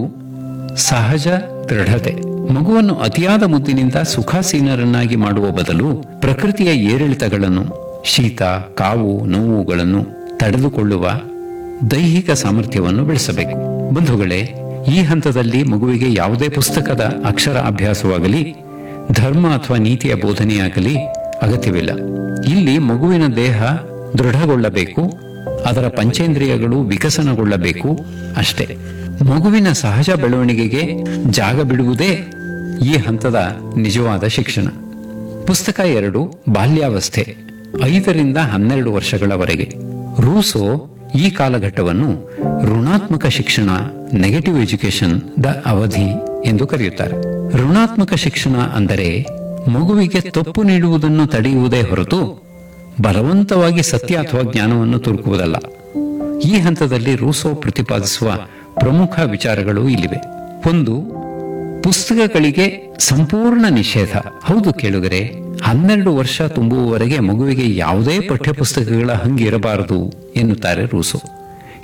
ಸಹಜ ದೃಢತೆ ಮಗುವನ್ನು ಅತಿಯಾದ ಮುದ್ದಿನಿಂದ ಸುಖಾಸೀನರನ್ನಾಗಿ ಮಾಡುವ ಬದಲು ಪ್ರಕೃತಿಯ ಏರಿಳಿತಗಳನ್ನು ಶೀತ ಕಾವು ನೋವುಗಳನ್ನು ತಡೆದುಕೊಳ್ಳುವ ದೈಹಿಕ ಸಾಮರ್ಥ್ಯವನ್ನು ಬೆಳೆಸಬೇಕು ಬಂಧುಗಳೇ ಈ ಹಂತದಲ್ಲಿ ಮಗುವಿಗೆ ಯಾವುದೇ ಪುಸ್ತಕದ ಅಕ್ಷರ ಅಭ್ಯಾಸವಾಗಲಿ ಧರ್ಮ ಅಥವಾ ನೀತಿಯ ಬೋಧನೆಯಾಗಲಿ ಅಗತ್ಯವಿಲ್ಲ ಇಲ್ಲಿ ಮಗುವಿನ ದೇಹ ದೃಢಗೊಳ್ಳಬೇಕು ಅದರ ಪಂಚೇಂದ್ರಿಯಗಳು ವಿಕಸನಗೊಳ್ಳಬೇಕು ಅಷ್ಟೇ ಮಗುವಿನ ಸಹಜ ಬೆಳವಣಿಗೆಗೆ ಜಾಗ ಬಿಡುವುದೇ ಈ ಹಂತದ ನಿಜವಾದ ಶಿಕ್ಷಣ ಪುಸ್ತಕ ಎರಡು ಬಾಲ್ಯಾವಸ್ಥೆ ಐದರಿಂದ ಹನ್ನೆರಡು ವರ್ಷಗಳವರೆಗೆ ರೂಸೋ ಈ ಕಾಲಘಟ್ಟವನ್ನು ಋಣಾತ್ಮಕ ಶಿಕ್ಷಣ ನೆಗೆಟಿವ್ ಎಜುಕೇಶನ್ ದ ಅವಧಿ ಎಂದು ಕರೆಯುತ್ತಾರೆ ಋಣಾತ್ಮಕ ಶಿಕ್ಷಣ ಅಂದರೆ ಮಗುವಿಗೆ ತಪ್ಪು ನೀಡುವುದನ್ನು ತಡೆಯುವುದೇ ಹೊರತು ಬಲವಂತವಾಗಿ ಸತ್ಯ ಅಥವಾ ಜ್ಞಾನವನ್ನು ತುರುಕುವುದಲ್ಲ ಈ ಹಂತದಲ್ಲಿ ರೂಸೋ ಪ್ರತಿಪಾದಿಸುವ ಪ್ರಮುಖ ವಿಚಾರಗಳು ಇಲ್ಲಿವೆ ಒಂದು ಪುಸ್ತಕಗಳಿಗೆ ಸಂಪೂರ್ಣ ನಿಷೇಧ ಹೌದು ಕೇಳುಗರೆ ಹನ್ನೆರಡು ವರ್ಷ ತುಂಬುವವರೆಗೆ ಮಗುವಿಗೆ ಯಾವುದೇ ಪಠ್ಯಪುಸ್ತಕಗಳ ಹಂಗಿರಬಾರದು ಎನ್ನುತ್ತಾರೆ ರೂಸೋ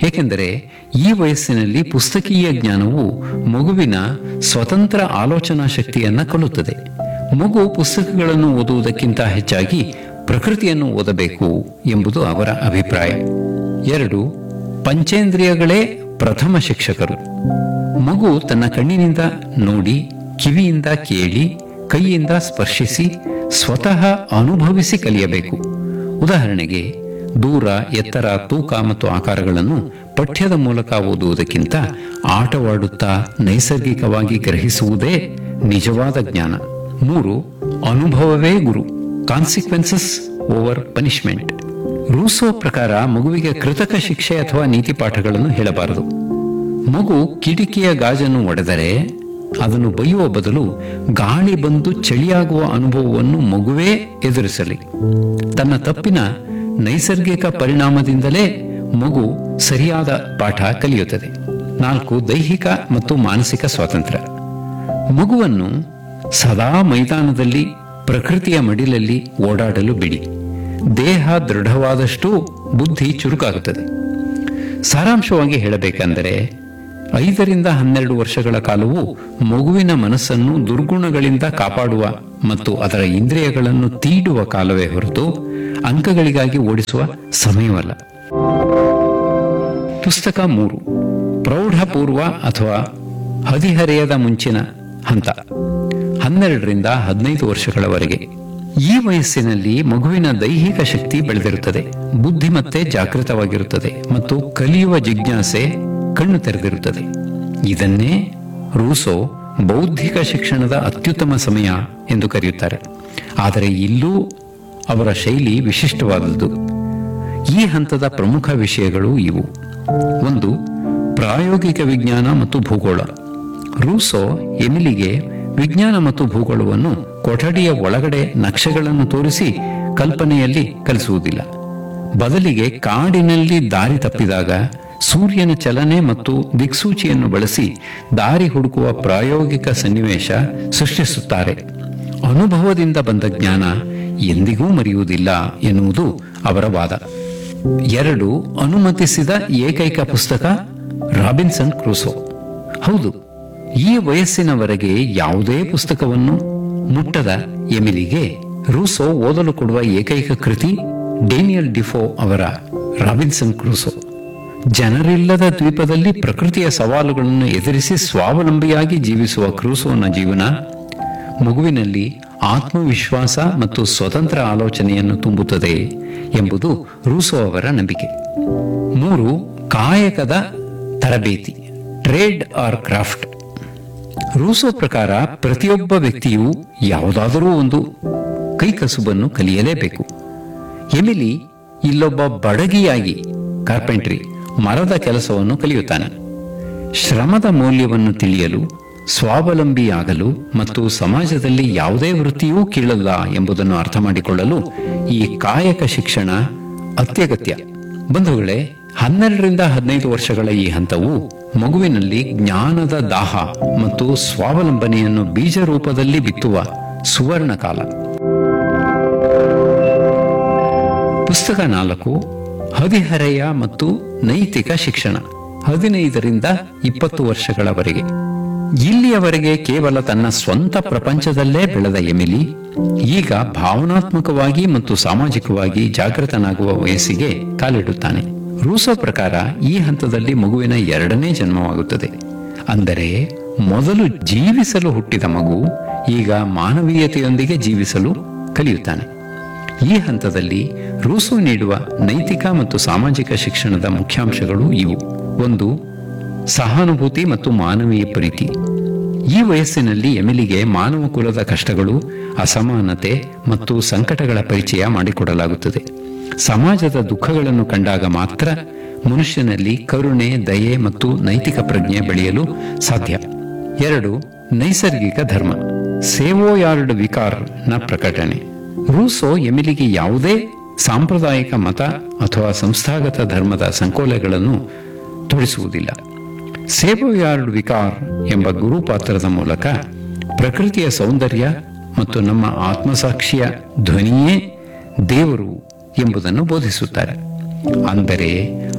ಏಕೆಂದರೆ ಈ ವಯಸ್ಸಿನಲ್ಲಿ ಪುಸ್ತಕೀಯ ಜ್ಞಾನವು ಮಗುವಿನ ಸ್ವತಂತ್ರ ಆಲೋಚನಾ ಶಕ್ತಿಯನ್ನ ಕೊಲ್ಲುತ್ತದೆ ಮಗು ಪುಸ್ತಕಗಳನ್ನು ಓದುವುದಕ್ಕಿಂತ ಹೆಚ್ಚಾಗಿ ಪ್ರಕೃತಿಯನ್ನು ಓದಬೇಕು ಎಂಬುದು ಅವರ ಅಭಿಪ್ರಾಯ ಎರಡು ಪಂಚೇಂದ್ರಿಯಗಳೇ ಪ್ರಥಮ ಶಿಕ್ಷಕರು ಮಗು ತನ್ನ ಕಣ್ಣಿನಿಂದ ನೋಡಿ ಕಿವಿಯಿಂದ ಕೇಳಿ ಕೈಯಿಂದ ಸ್ಪರ್ಶಿಸಿ ಸ್ವತಃ ಅನುಭವಿಸಿ ಕಲಿಯಬೇಕು ಉದಾಹರಣೆಗೆ ದೂರ ಎತ್ತರ ತೂಕ ಮತ್ತು ಆಕಾರಗಳನ್ನು ಪಠ್ಯದ ಮೂಲಕ ಓದುವುದಕ್ಕಿಂತ ಆಟವಾಡುತ್ತಾ ನೈಸರ್ಗಿಕವಾಗಿ ಗ್ರಹಿಸುವುದೇ ನಿಜವಾದ ಜ್ಞಾನ ಮೂರು ಅನುಭವವೇ ಗುರು ಕಾನ್ಸಿಕ್ವೆನ್ಸಸ್ ಓವರ್ ಪನಿಷ್ಮೆಂಟ್ ರೂಸೋ ಪ್ರಕಾರ ಮಗುವಿಗೆ ಕೃತಕ ಶಿಕ್ಷೆ ಅಥವಾ ನೀತಿ ಪಾಠಗಳನ್ನು ಹೇಳಬಾರದು ಮಗು ಕಿಟಕಿಯ ಗಾಜನ್ನು ಒಡೆದರೆ ಅದನ್ನು ಬೈಯುವ ಬದಲು ಗಾಳಿ ಬಂದು ಚಳಿಯಾಗುವ ಅನುಭವವನ್ನು ಮಗುವೇ ಎದುರಿಸಲಿ ತನ್ನ ತಪ್ಪಿನ ನೈಸರ್ಗಿಕ ಪರಿಣಾಮದಿಂದಲೇ ಮಗು ಸರಿಯಾದ ಪಾಠ ಕಲಿಯುತ್ತದೆ ನಾಲ್ಕು ದೈಹಿಕ ಮತ್ತು ಮಾನಸಿಕ ಸ್ವಾತಂತ್ರ್ಯ ಮಗುವನ್ನು ಸದಾ ಮೈದಾನದಲ್ಲಿ ಪ್ರಕೃತಿಯ ಮಡಿಲಲ್ಲಿ ಓಡಾಡಲು ಬಿಡಿ ದೇಹ ದೃಢವಾದಷ್ಟು ಬುದ್ಧಿ ಚುರುಕಾಗುತ್ತದೆ ಸಾರಾಂಶವಾಗಿ ಹೇಳಬೇಕೆಂದರೆ ಐದರಿಂದ ಹನ್ನೆರಡು ವರ್ಷಗಳ ಕಾಲವು ಮಗುವಿನ ಮನಸ್ಸನ್ನು ದುರ್ಗುಣಗಳಿಂದ ಕಾಪಾಡುವ ಮತ್ತು ಅದರ ಇಂದ್ರಿಯಗಳನ್ನು ತೀಡುವ ಕಾಲವೇ ಹೊರತು ಅಂಕಗಳಿಗಾಗಿ ಓಡಿಸುವ ಸಮಯವಲ್ಲ ಪುಸ್ತಕ ಮೂರು ಪ್ರೌಢಪೂರ್ವ ಅಥವಾ ಹದಿಹರೆಯದ ಮುಂಚಿನ ಹಂತ ಹನ್ನೆರಡರಿಂದ ಹದಿನೈದು ವರ್ಷಗಳವರೆಗೆ ಈ ವಯಸ್ಸಿನಲ್ಲಿ ಮಗುವಿನ ದೈಹಿಕ ಶಕ್ತಿ ಬೆಳೆದಿರುತ್ತದೆ ಬುದ್ಧಿಮತ್ತೆ ಜಾಗೃತವಾಗಿರುತ್ತದೆ ಮತ್ತು ಕಲಿಯುವ ಜಿಜ್ಞಾಸೆ ಕಣ್ಣು ತೆರೆದಿರುತ್ತದೆ ಇದನ್ನೇ ರೂಸೋ ಬೌದ್ಧಿಕ ಶಿಕ್ಷಣದ ಅತ್ಯುತ್ತಮ ಸಮಯ ಎಂದು ಕರೆಯುತ್ತಾರೆ ಆದರೆ ಇಲ್ಲೂ ಅವರ ಶೈಲಿ ವಿಶಿಷ್ಟವಾದದ್ದು ಈ ಹಂತದ ಪ್ರಮುಖ ವಿಷಯಗಳು ಇವು ಒಂದು ಪ್ರಾಯೋಗಿಕ ವಿಜ್ಞಾನ ಮತ್ತು ಭೂಗೋಳ ರೂಸೋ ಎಮಿಲಿಗೆ ವಿಜ್ಞಾನ ಮತ್ತು ಭೂಗೋಳವನ್ನು ಕೊಠಡಿಯ ಒಳಗಡೆ ನಕ್ಷೆಗಳನ್ನು ತೋರಿಸಿ ಕಲ್ಪನೆಯಲ್ಲಿ ಕಲಿಸುವುದಿಲ್ಲ ಬದಲಿಗೆ ಕಾಡಿನಲ್ಲಿ ದಾರಿ ತಪ್ಪಿದಾಗ ಸೂರ್ಯನ ಚಲನೆ ಮತ್ತು ದಿಕ್ಸೂಚಿಯನ್ನು ಬಳಸಿ ದಾರಿ ಹುಡುಕುವ ಪ್ರಾಯೋಗಿಕ ಸನ್ನಿವೇಶ ಸೃಷ್ಟಿಸುತ್ತಾರೆ ಅನುಭವದಿಂದ ಬಂದ ಜ್ಞಾನ ಎಂದಿಗೂ ಮರೆಯುವುದಿಲ್ಲ ಎನ್ನುವುದು ಅವರ ವಾದ ಎರಡು ಅನುಮತಿಸಿದ ಏಕೈಕ ಪುಸ್ತಕ ರಾಬಿನ್ಸನ್ ಕ್ರೂಸೋ ಹೌದು ಈ ವಯಸ್ಸಿನವರೆಗೆ ಯಾವುದೇ ಪುಸ್ತಕವನ್ನು ಮುಟ್ಟದ ಎಮಿಲಿಗೆ ರೂಸೋ ಓದಲು ಕೊಡುವ ಏಕೈಕ ಕೃತಿ ಡೇನಿಯಲ್ ಡಿಫೋ ಅವರ ರಾಬಿನ್ಸನ್ ಕ್ರೂಸೋ ಜನರಿಲ್ಲದ ದ್ವೀಪದಲ್ಲಿ ಪ್ರಕೃತಿಯ ಸವಾಲುಗಳನ್ನು ಎದುರಿಸಿ ಸ್ವಾವಲಂಬಿಯಾಗಿ ಜೀವಿಸುವ ಕ್ರೂಸೋನ ಜೀವನ ಮಗುವಿನಲ್ಲಿ ಆತ್ಮವಿಶ್ವಾಸ ಮತ್ತು ಸ್ವತಂತ್ರ ಆಲೋಚನೆಯನ್ನು ತುಂಬುತ್ತದೆ ಎಂಬುದು ರೂಸೋ ಅವರ ನಂಬಿಕೆ ಮೂರು ಕಾಯಕದ ತರಬೇತಿ ಟ್ರೇಡ್ ಆರ್ ಕ್ರಾಫ್ಟ್ ರೂಸೋ ಪ್ರಕಾರ ಪ್ರತಿಯೊಬ್ಬ ವ್ಯಕ್ತಿಯು ಯಾವುದಾದರೂ ಒಂದು ಕೈಕಸುಬನ್ನು ಕಲಿಯಲೇಬೇಕು ಎಮಿಲಿ ಇಲ್ಲೊಬ್ಬ ಬಡಗಿಯಾಗಿ ಕಾರ್ಪೆಂಟ್ರಿ ಮರದ ಕೆಲಸವನ್ನು ಕಲಿಯುತ್ತಾನೆ ಶ್ರಮದ ಮೌಲ್ಯವನ್ನು ತಿಳಿಯಲು ಸ್ವಾವಲಂಬಿಯಾಗಲು ಮತ್ತು ಸಮಾಜದಲ್ಲಿ ಯಾವುದೇ ವೃತ್ತಿಯೂ ಕೀಳಲ್ಲ ಎಂಬುದನ್ನು ಅರ್ಥ ಮಾಡಿಕೊಳ್ಳಲು ಈ ಕಾಯಕ ಶಿಕ್ಷಣ ಅತ್ಯಗತ್ಯ ಬಂಧುಗಳೇ ಹನ್ನೆರಡರಿಂದ ಹದಿನೈದು ವರ್ಷಗಳ ಈ ಹಂತವು ಮಗುವಿನಲ್ಲಿ ಜ್ಞಾನದ ದಾಹ ಮತ್ತು ಸ್ವಾವಲಂಬನೆಯನ್ನು ಬೀಜ ರೂಪದಲ್ಲಿ ಬಿತ್ತುವ ಸುವರ್ಣ ಕಾಲ ಪುಸ್ತಕ ನಾಲ್ಕು ಹದಿಹರೆಯ ಮತ್ತು ನೈತಿಕ ಶಿಕ್ಷಣ ಹದಿನೈದರಿಂದ ಇಪ್ಪತ್ತು ವರ್ಷಗಳವರೆಗೆ ಇಲ್ಲಿಯವರೆಗೆ ಕೇವಲ ತನ್ನ ಸ್ವಂತ ಪ್ರಪಂಚದಲ್ಲೇ ಬೆಳೆದ ಎಮಿಲಿ ಈಗ ಭಾವನಾತ್ಮಕವಾಗಿ ಮತ್ತು ಸಾಮಾಜಿಕವಾಗಿ ಜಾಗೃತನಾಗುವ ವಯಸ್ಸಿಗೆ ಕಾಲಿಡುತ್ತಾನೆ ರೂಸೋ ಪ್ರಕಾರ ಈ ಹಂತದಲ್ಲಿ ಮಗುವಿನ ಎರಡನೇ ಜನ್ಮವಾಗುತ್ತದೆ ಅಂದರೆ ಮೊದಲು ಜೀವಿಸಲು ಹುಟ್ಟಿದ ಮಗು ಈಗ ಮಾನವೀಯತೆಯೊಂದಿಗೆ ಜೀವಿಸಲು ಕಲಿಯುತ್ತಾನೆ ಈ ಹಂತದಲ್ಲಿ ರೂಸೋ ನೀಡುವ ನೈತಿಕ ಮತ್ತು ಸಾಮಾಜಿಕ ಶಿಕ್ಷಣದ ಮುಖ್ಯಾಂಶಗಳು ಇವು ಒಂದು ಸಹಾನುಭೂತಿ ಮತ್ತು ಮಾನವೀಯ ಪ್ರೀತಿ ಈ ವಯಸ್ಸಿನಲ್ಲಿ ಎಮಿಲಿಗೆ ಮಾನವ ಕುಲದ ಕಷ್ಟಗಳು ಅಸಮಾನತೆ ಮತ್ತು ಸಂಕಟಗಳ ಪರಿಚಯ ಮಾಡಿಕೊಡಲಾಗುತ್ತದೆ ಸಮಾಜದ ದುಃಖಗಳನ್ನು ಕಂಡಾಗ ಮಾತ್ರ ಮನುಷ್ಯನಲ್ಲಿ ಕರುಣೆ ದಯೆ ಮತ್ತು ನೈತಿಕ ಪ್ರಜ್ಞೆ ಬೆಳೆಯಲು ಸಾಧ್ಯ ಎರಡು ನೈಸರ್ಗಿಕ ಧರ್ಮ ಸೇವೋಯಾರ್ಡ್ ವಿಕಾರ್ ನ ಪ್ರಕಟಣೆ ರೂಸೋ ಎಮಿಲಿಗೆ ಯಾವುದೇ ಸಾಂಪ್ರದಾಯಿಕ ಮತ ಅಥವಾ ಸಂಸ್ಥಾಗತ ಧರ್ಮದ ಸಂಕೋಲೆಗಳನ್ನು ತೊಡಿಸುವುದಿಲ್ಲ ಸೇವೋಯಾರ್ಡ್ ವಿಕಾರ್ ಎಂಬ ಗುರು ಪಾತ್ರದ ಮೂಲಕ ಪ್ರಕೃತಿಯ ಸೌಂದರ್ಯ ಮತ್ತು ನಮ್ಮ ಆತ್ಮಸಾಕ್ಷಿಯ ಧ್ವನಿಯೇ ದೇವರು ಎಂಬುದನ್ನು ಬೋಧಿಸುತ್ತಾರೆ ಅಂದರೆ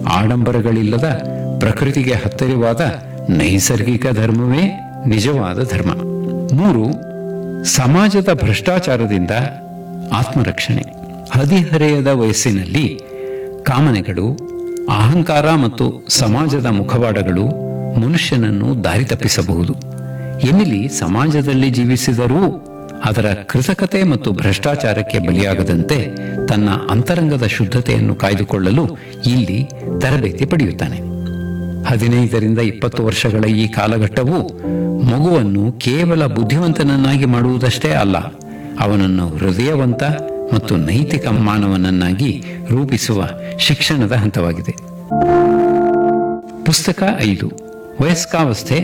ಆಡಂಬರಗಳಿಲ್ಲದ ಪ್ರಕೃತಿಗೆ ಹತ್ತಿರವಾದ ನೈಸರ್ಗಿಕ ಧರ್ಮವೇ ನಿಜವಾದ ಧರ್ಮ ಮೂರು ಸಮಾಜದ ಭ್ರಷ್ಟಾಚಾರದಿಂದ ಆತ್ಮರಕ್ಷಣೆ ಹದಿಹರೆಯದ ವಯಸ್ಸಿನಲ್ಲಿ ಕಾಮನೆಗಳು ಅಹಂಕಾರ ಮತ್ತು ಸಮಾಜದ ಮುಖವಾಡಗಳು ಮನುಷ್ಯನನ್ನು ದಾರಿ ತಪ್ಪಿಸಬಹುದು ಎಮಿಲಿ ಸಮಾಜದಲ್ಲಿ ಜೀವಿಸಿದರೂ ಅದರ ಕೃತಕತೆ ಮತ್ತು ಭ್ರಷ್ಟಾಚಾರಕ್ಕೆ ಬಲಿಯಾಗದಂತೆ ತನ್ನ ಅಂತರಂಗದ ಶುದ್ಧತೆಯನ್ನು ಕಾಯ್ದುಕೊಳ್ಳಲು ಇಲ್ಲಿ ತರಬೇತಿ ಪಡೆಯುತ್ತಾನೆ ಹದಿನೈದರಿಂದ ಇಪ್ಪತ್ತು ವರ್ಷಗಳ ಈ ಕಾಲಘಟ್ಟವು ಮಗುವನ್ನು ಕೇವಲ ಬುದ್ಧಿವಂತನನ್ನಾಗಿ ಮಾಡುವುದಷ್ಟೇ ಅಲ್ಲ ಅವನನ್ನು ಹೃದಯವಂತ ಮತ್ತು ನೈತಿಕ ಮಾನವನನ್ನಾಗಿ ರೂಪಿಸುವ ಶಿಕ್ಷಣದ ಹಂತವಾಗಿದೆ ಪುಸ್ತಕ ಐದು ವಯಸ್ಕಾವಸ್ಥೆ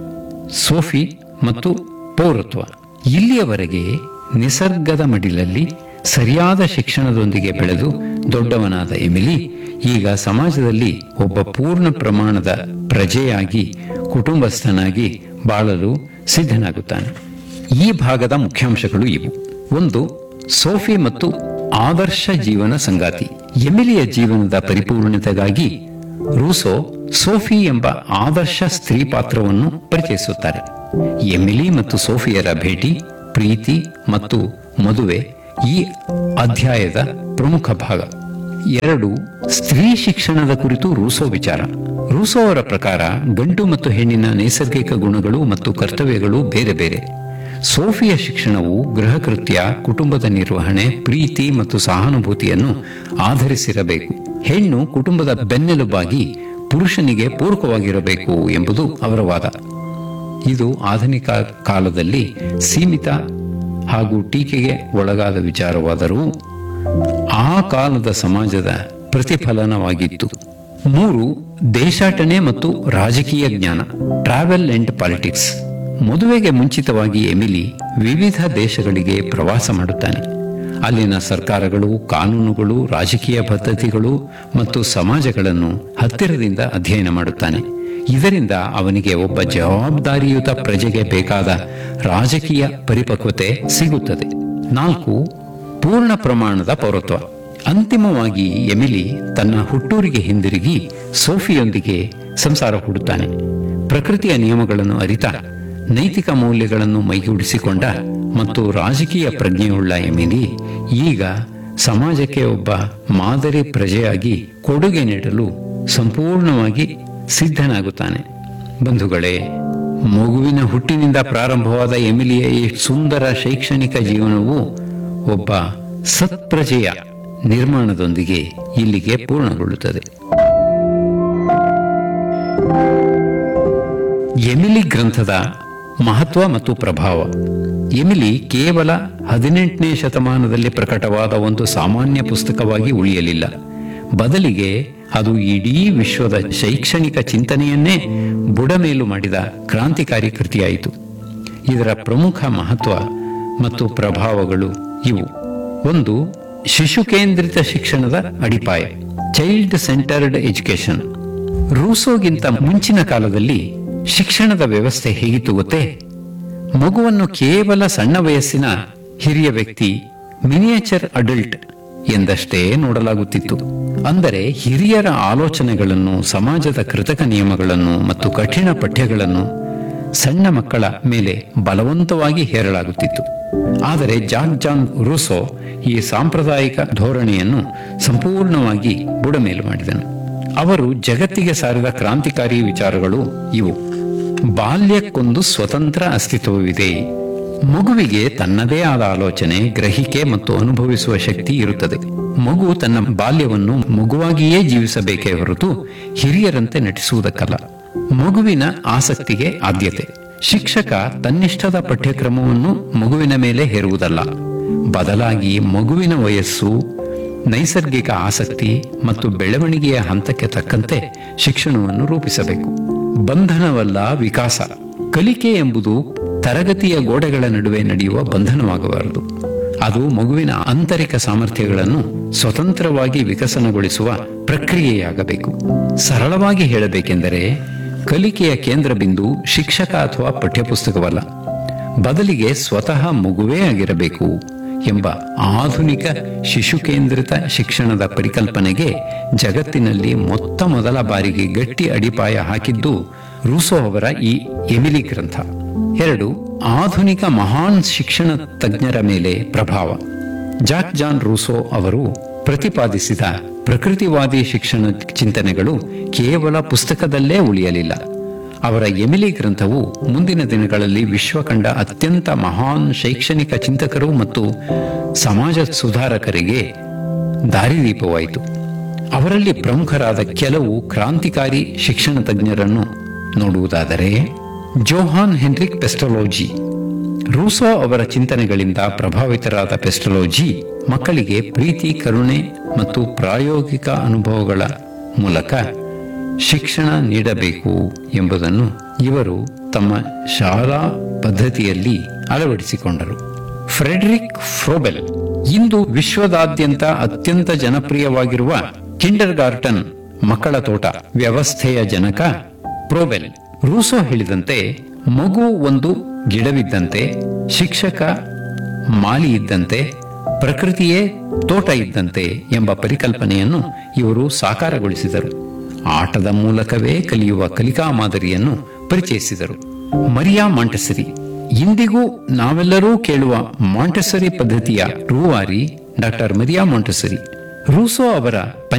ಸೋಫಿ ಮತ್ತು ಪೌರತ್ವ ಇಲ್ಲಿಯವರೆಗೆ ನಿಸರ್ಗದ ಮಡಿಲಲ್ಲಿ ಸರಿಯಾದ ಶಿಕ್ಷಣದೊಂದಿಗೆ ಬೆಳೆದು ದೊಡ್ಡವನಾದ ಎಮಿಲಿ ಈಗ ಸಮಾಜದಲ್ಲಿ ಒಬ್ಬ ಪೂರ್ಣ ಪ್ರಮಾಣದ ಪ್ರಜೆಯಾಗಿ ಕುಟುಂಬಸ್ಥನಾಗಿ ಬಾಳಲು ಸಿದ್ಧನಾಗುತ್ತಾನೆ ಈ ಭಾಗದ ಮುಖ್ಯಾಂಶಗಳು ಇವು ಒಂದು ಸೋಫಿ ಮತ್ತು ಆದರ್ಶ ಜೀವನ ಸಂಗಾತಿ ಎಮಿಲಿಯ ಜೀವನದ ಪರಿಪೂರ್ಣತೆಗಾಗಿ ರೂಸೋ ಸೋಫಿ ಎಂಬ ಆದರ್ಶ ಸ್ತ್ರೀ ಪಾತ್ರವನ್ನು ಪರಿಚಯಿಸುತ್ತಾರೆ ಎಮಿಲಿ ಮತ್ತು ಸೋಫಿಯರ ಭೇಟಿ ಪ್ರೀತಿ ಮತ್ತು ಮದುವೆ ಈ ಅಧ್ಯಾಯದ ಪ್ರಮುಖ ಭಾಗ ಎರಡು ಸ್ತ್ರೀ ಶಿಕ್ಷಣದ ಕುರಿತು ರೂಸೋ ವಿಚಾರ ರೂಸೋ ಅವರ ಪ್ರಕಾರ ಗಂಡು ಮತ್ತು ಹೆಣ್ಣಿನ ನೈಸರ್ಗಿಕ ಗುಣಗಳು ಮತ್ತು ಕರ್ತವ್ಯಗಳು ಬೇರೆ ಬೇರೆ ಸೋಫಿಯ ಶಿಕ್ಷಣವು ಗೃಹ ಕೃತ್ಯ ಕುಟುಂಬದ ನಿರ್ವಹಣೆ ಪ್ರೀತಿ ಮತ್ತು ಸಹಾನುಭೂತಿಯನ್ನು ಆಧರಿಸಿರಬೇಕು ಹೆಣ್ಣು ಕುಟುಂಬದ ಬೆನ್ನೆಲುಬಾಗಿ ಪುರುಷನಿಗೆ ಪೂರಕವಾಗಿರಬೇಕು ಎಂಬುದು ಅವರ ವಾದ ಇದು ಆಧುನಿಕ ಕಾಲದಲ್ಲಿ ಸೀಮಿತ ಹಾಗೂ ಟೀಕೆಗೆ ಒಳಗಾದ ವಿಚಾರವಾದರೂ ಆ ಕಾಲದ ಸಮಾಜದ ಪ್ರತಿಫಲನವಾಗಿತ್ತು ಮೂರು ದೇಶಾಟನೆ ಮತ್ತು ರಾಜಕೀಯ ಜ್ಞಾನ ಟ್ರಾವೆಲ್ ಅಂಡ್ ಪಾಲಿಟಿಕ್ಸ್ ಮದುವೆಗೆ ಮುಂಚಿತವಾಗಿ ಎಮಿಲಿ ವಿವಿಧ ದೇಶಗಳಿಗೆ ಪ್ರವಾಸ ಮಾಡುತ್ತಾನೆ ಅಲ್ಲಿನ ಸರ್ಕಾರಗಳು ಕಾನೂನುಗಳು ರಾಜಕೀಯ ಪದ್ಧತಿಗಳು ಮತ್ತು ಸಮಾಜಗಳನ್ನು ಹತ್ತಿರದಿಂದ ಅಧ್ಯಯನ ಮಾಡುತ್ತಾನೆ ಇದರಿಂದ ಅವನಿಗೆ ಒಬ್ಬ ಜವಾಬ್ದಾರಿಯುತ ಪ್ರಜೆಗೆ ಬೇಕಾದ ರಾಜಕೀಯ ಪರಿಪಕ್ವತೆ ಸಿಗುತ್ತದೆ ನಾಲ್ಕು ಪೂರ್ಣ ಪ್ರಮಾಣದ ಪೌರತ್ವ ಅಂತಿಮವಾಗಿ ಎಮಿಲಿ ತನ್ನ ಹುಟ್ಟೂರಿಗೆ ಹಿಂದಿರುಗಿ ಸೋಫಿಯೊಂದಿಗೆ ಸಂಸಾರ ಹೂಡುತ್ತಾನೆ ಪ್ರಕೃತಿಯ ನಿಯಮಗಳನ್ನು ಅರಿತ ನೈತಿಕ ಮೌಲ್ಯಗಳನ್ನು ಮೈಗೂಡಿಸಿಕೊಂಡ ಮತ್ತು ರಾಜಕೀಯ ಪ್ರಜ್ಞೆಯುಳ್ಳ ಎಮಿಲಿ ಈಗ ಸಮಾಜಕ್ಕೆ ಒಬ್ಬ ಮಾದರಿ ಪ್ರಜೆಯಾಗಿ ಕೊಡುಗೆ ನೀಡಲು ಸಂಪೂರ್ಣವಾಗಿ ಸಿದ್ಧನಾಗುತ್ತಾನೆ ಬಂಧುಗಳೇ ಮಗುವಿನ ಹುಟ್ಟಿನಿಂದ ಪ್ರಾರಂಭವಾದ ಎಮಿಲಿಯ ಈ ಸುಂದರ ಶೈಕ್ಷಣಿಕ ಜೀವನವು ಒಬ್ಬ ಸತ್ಪ್ರಜೆಯ ನಿರ್ಮಾಣದೊಂದಿಗೆ ಇಲ್ಲಿಗೆ ಪೂರ್ಣಗೊಳ್ಳುತ್ತದೆ ಎಮಿಲಿ ಗ್ರಂಥದ ಮಹತ್ವ ಮತ್ತು ಪ್ರಭಾವ ಎಮಿಲಿ ಕೇವಲ ಹದಿನೆಂಟನೇ ಶತಮಾನದಲ್ಲಿ ಪ್ರಕಟವಾದ ಒಂದು ಸಾಮಾನ್ಯ ಪುಸ್ತಕವಾಗಿ ಉಳಿಯಲಿಲ್ಲ ಬದಲಿಗೆ ಅದು ಇಡೀ ವಿಶ್ವದ ಶೈಕ್ಷಣಿಕ ಚಿಂತನೆಯನ್ನೇ ಬುಡಮೇಲು ಮಾಡಿದ ಕ್ರಾಂತಿಕಾರಿ ಕೃತಿಯಾಯಿತು ಇದರ ಪ್ರಮುಖ ಮಹತ್ವ ಮತ್ತು ಪ್ರಭಾವಗಳು ಇವು ಒಂದು ಶಿಶು ಕೇಂದ್ರಿತ ಶಿಕ್ಷಣದ ಅಡಿಪಾಯ ಚೈಲ್ಡ್ ಸೆಂಟರ್ಡ್ ಎಜುಕೇಶನ್ ರೂಸೋಗಿಂತ ಮುಂಚಿನ ಕಾಲದಲ್ಲಿ ಶಿಕ್ಷಣದ ವ್ಯವಸ್ಥೆ ಹೇಗಿತ್ತು ಗೊತ್ತೇ ಮಗುವನ್ನು ಕೇವಲ ಸಣ್ಣ ವಯಸ್ಸಿನ ಹಿರಿಯ ವ್ಯಕ್ತಿ ಮಿನಿಯೇಚರ್ ಅಡಲ್ಟ್ ಎಂದಷ್ಟೇ ನೋಡಲಾಗುತ್ತಿತ್ತು ಅಂದರೆ ಹಿರಿಯರ ಆಲೋಚನೆಗಳನ್ನು ಸಮಾಜದ ಕೃತಕ ನಿಯಮಗಳನ್ನು ಮತ್ತು ಕಠಿಣ ಪಠ್ಯಗಳನ್ನು ಸಣ್ಣ ಮಕ್ಕಳ ಮೇಲೆ ಬಲವಂತವಾಗಿ ಹೇರಲಾಗುತ್ತಿತ್ತು ಆದರೆ ಜಾನ್ ಜಾನ್ ರೂಸೋ ಈ ಸಾಂಪ್ರದಾಯಿಕ ಧೋರಣೆಯನ್ನು ಸಂಪೂರ್ಣವಾಗಿ ಬುಡಮೇಲು ಮಾಡಿದನು ಅವರು ಜಗತ್ತಿಗೆ ಸಾರಿದ ಕ್ರಾಂತಿಕಾರಿ ವಿಚಾರಗಳು ಇವು ಬಾಲ್ಯಕ್ಕೊಂದು ಸ್ವತಂತ್ರ ಅಸ್ತಿತ್ವವಿದೆ ಮಗುವಿಗೆ ತನ್ನದೇ ಆದ ಆಲೋಚನೆ ಗ್ರಹಿಕೆ ಮತ್ತು ಅನುಭವಿಸುವ ಶಕ್ತಿ ಇರುತ್ತದೆ ಮಗು ತನ್ನ ಬಾಲ್ಯವನ್ನು ಮಗುವಾಗಿಯೇ ಜೀವಿಸಬೇಕೇ ಹೊರತು ಹಿರಿಯರಂತೆ ನಟಿಸುವುದಕ್ಕಲ್ಲ ಮಗುವಿನ ಆಸಕ್ತಿಗೆ ಆದ್ಯತೆ ಶಿಕ್ಷಕ ತನ್ನಿಷ್ಟದ ಪಠ್ಯಕ್ರಮವನ್ನು ಮಗುವಿನ ಮೇಲೆ ಹೇರುವುದಲ್ಲ ಬದಲಾಗಿ ಮಗುವಿನ ವಯಸ್ಸು ನೈಸರ್ಗಿಕ ಆಸಕ್ತಿ ಮತ್ತು ಬೆಳವಣಿಗೆಯ ಹಂತಕ್ಕೆ ತಕ್ಕಂತೆ ಶಿಕ್ಷಣವನ್ನು ರೂಪಿಸಬೇಕು ಬಂಧನವಲ್ಲ ವಿಕಾಸ ಕಲಿಕೆ ಎಂಬುದು ತರಗತಿಯ ಗೋಡೆಗಳ ನಡುವೆ ನಡೆಯುವ ಬಂಧನವಾಗಬಾರದು ಅದು ಮಗುವಿನ ಆಂತರಿಕ ಸಾಮರ್ಥ್ಯಗಳನ್ನು ಸ್ವತಂತ್ರವಾಗಿ ವಿಕಸನಗೊಳಿಸುವ ಪ್ರಕ್ರಿಯೆಯಾಗಬೇಕು ಸರಳವಾಗಿ ಹೇಳಬೇಕೆಂದರೆ ಕಲಿಕೆಯ ಕೇಂದ್ರ ಬಿಂದು ಶಿಕ್ಷಕ ಅಥವಾ ಪಠ್ಯಪುಸ್ತಕವಲ್ಲ ಬದಲಿಗೆ ಸ್ವತಃ ಮಗುವೇ ಆಗಿರಬೇಕು ಎಂಬ ಆಧುನಿಕ ಶಿಶು ಕೇಂದ್ರಿತ ಶಿಕ್ಷಣದ ಪರಿಕಲ್ಪನೆಗೆ ಜಗತ್ತಿನಲ್ಲಿ ಮೊತ್ತ ಮೊದಲ ಬಾರಿಗೆ ಗಟ್ಟಿ ಅಡಿಪಾಯ ಹಾಕಿದ್ದು ರೂಸೋ ಅವರ ಈ ಎಮಿಲಿ ಗ್ರಂಥ ಎರಡು ಆಧುನಿಕ ಮಹಾನ್ ಶಿಕ್ಷಣ ತಜ್ಞರ ಮೇಲೆ ಪ್ರಭಾವ ಜಾಕ್ ಜಾನ್ ರೂಸೋ ಅವರು ಪ್ರತಿಪಾದಿಸಿದ ಪ್ರಕೃತಿವಾದಿ ಶಿಕ್ಷಣ ಚಿಂತನೆಗಳು ಕೇವಲ ಪುಸ್ತಕದಲ್ಲೇ ಉಳಿಯಲಿಲ್ಲ ಅವರ ಎಮಿಲಿ ಗ್ರಂಥವು ಮುಂದಿನ ದಿನಗಳಲ್ಲಿ ವಿಶ್ವ ಕಂಡ ಅತ್ಯಂತ ಮಹಾನ್ ಶೈಕ್ಷಣಿಕ ಚಿಂತಕರು ಮತ್ತು ಸಮಾಜ ಸುಧಾರಕರಿಗೆ ದಾರಿದೀಪವಾಯಿತು ಅವರಲ್ಲಿ ಪ್ರಮುಖರಾದ ಕೆಲವು ಕ್ರಾಂತಿಕಾರಿ ಶಿಕ್ಷಣ ತಜ್ಞರನ್ನು ನೋಡುವುದಾದರೆ ಜೋಹಾನ್ ಹೆನ್ರಿಕ್ ಪೆಸ್ಟಲೋಜಿ ರೂಸೋ ಅವರ ಚಿಂತನೆಗಳಿಂದ ಪ್ರಭಾವಿತರಾದ ಪೆಸ್ಟಲೋಜಿ ಮಕ್ಕಳಿಗೆ ಪ್ರೀತಿ ಕರುಣೆ ಮತ್ತು ಪ್ರಾಯೋಗಿಕ ಅನುಭವಗಳ ಮೂಲಕ ಶಿಕ್ಷಣ ನೀಡಬೇಕು ಎಂಬುದನ್ನು ಇವರು ತಮ್ಮ ಶಾಲಾ ಪದ್ಧತಿಯಲ್ಲಿ ಅಳವಡಿಸಿಕೊಂಡರು ಫ್ರೆಡರಿಕ್ ಫ್ರೋಬೆಲ್ ಇಂದು ವಿಶ್ವದಾದ್ಯಂತ ಅತ್ಯಂತ ಜನಪ್ರಿಯವಾಗಿರುವ ಕಿಂಡರ್ ಗಾರ್ಟನ್ ಮಕ್ಕಳ ತೋಟ ವ್ಯವಸ್ಥೆಯ ಜನಕ ಪ್ರೋಬೆಲ್ ರೂಸೋ ಹೇಳಿದಂತೆ ಮಗು ಒಂದು ಗಿಡವಿದ್ದಂತೆ ಶಿಕ್ಷಕ ಮಾಲಿ ಇದ್ದಂತೆ ಪ್ರಕೃತಿಯೇ ತೋಟ ಇದ್ದಂತೆ ಎಂಬ ಪರಿಕಲ್ಪನೆಯನ್ನು ಇವರು ಸಾಕಾರಗೊಳಿಸಿದರು ಆಟದ ಮೂಲಕವೇ ಕಲಿಯುವ ಕಲಿಕಾ ಮಾದರಿಯನ್ನು ಪರಿಚಯಿಸಿದರು ಮರಿಯಾ ಮಾಂಟೆಸರಿ ಇಂದಿಗೂ ನಾವೆಲ್ಲರೂ ಕೇಳುವ ಮಾಂಟೆಸರಿ ಪದ್ಧತಿಯ ರೂವಾರಿ ಡಾಕ್ಟರ್ ಮರಿಯಾ ಮಾಂಟೆಸರಿ ರೂಸೋ ಅವರ